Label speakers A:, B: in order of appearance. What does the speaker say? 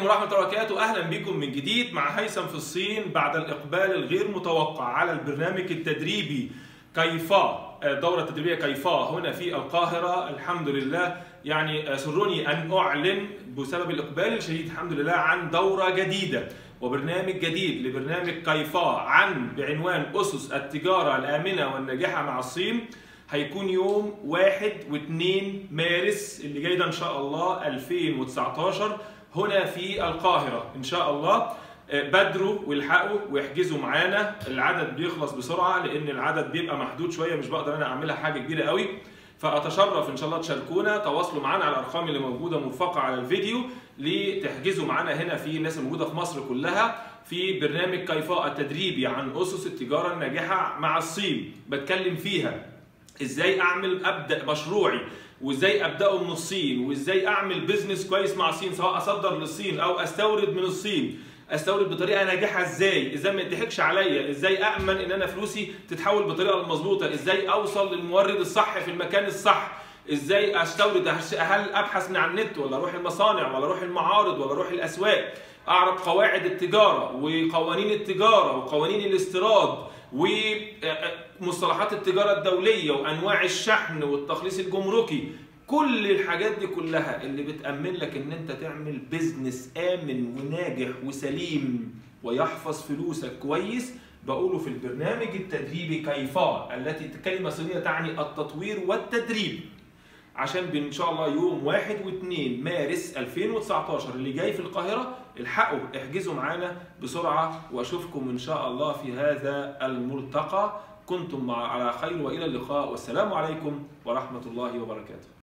A: ورحمة الله وبركاته أهلا بكم من جديد مع هيثم في الصين بعد الإقبال الغير متوقع على البرنامج التدريبي كيفا الدورة التدريبية كيفا هنا في القاهرة الحمد لله يعني سرني أن أعلن بسبب الإقبال الشديد الحمد لله عن دورة جديدة وبرنامج جديد لبرنامج كيفا عن بعنوان أسس التجارة الآمنة والناجحة مع الصين هيكون يوم 1 و2 مارس اللي جاي ده ان شاء الله 2019 هنا في القاهرة ان شاء الله بدروا والحقوا واحجزوا معانا العدد بيخلص بسرعة لان العدد بيبقى محدود شوية مش بقدر انا اعملها حاجة كبيرة قوي فاتشرف ان شاء الله تشاركونا تواصلوا معانا على الارقام اللي موجودة مرفقة على الفيديو لتحجزوا معانا هنا في الناس الموجودة في مصر كلها في برنامج كيفاء التدريبي عن اسس التجارة الناجحة مع الصين بتكلم فيها ازاي اعمل ابدا مشروعي وازاي ابداه من الصين وازاي اعمل بيزنس كويس مع الصين سواء اصدر للصين او استورد من الصين استورد بطريقه ناجحه ازاي ازاي ما يضحكش عليا ازاي امن ان انا فلوسي تتحول بطريقه المظبوطه ازاي اوصل للمورد الصح في المكان الصح ازاي استورد هل ابحث من على النت ولا اروح المصانع ولا اروح المعارض ولا اروح الاسواق اعرف قواعد التجاره وقوانين التجاره وقوانين الاستيراد ومصطلحات التجاره الدوليه وانواع الشحن والتخليص الجمركي كل الحاجات دي كلها اللي بتأمن لك ان انت تعمل بيزنس امن وناجح وسليم ويحفظ فلوسك كويس بقوله في البرنامج التدريبي كيفا التي كلمة صينية تعني التطوير والتدريب عشان ان شاء الله يوم 1 و2 مارس 2019 اللي جاي في القاهرة الحقوا احجزوا معانا بسرعة واشوفكم ان شاء الله في هذا الملتقى كنتم مع على خير والى اللقاء والسلام عليكم ورحمة الله وبركاته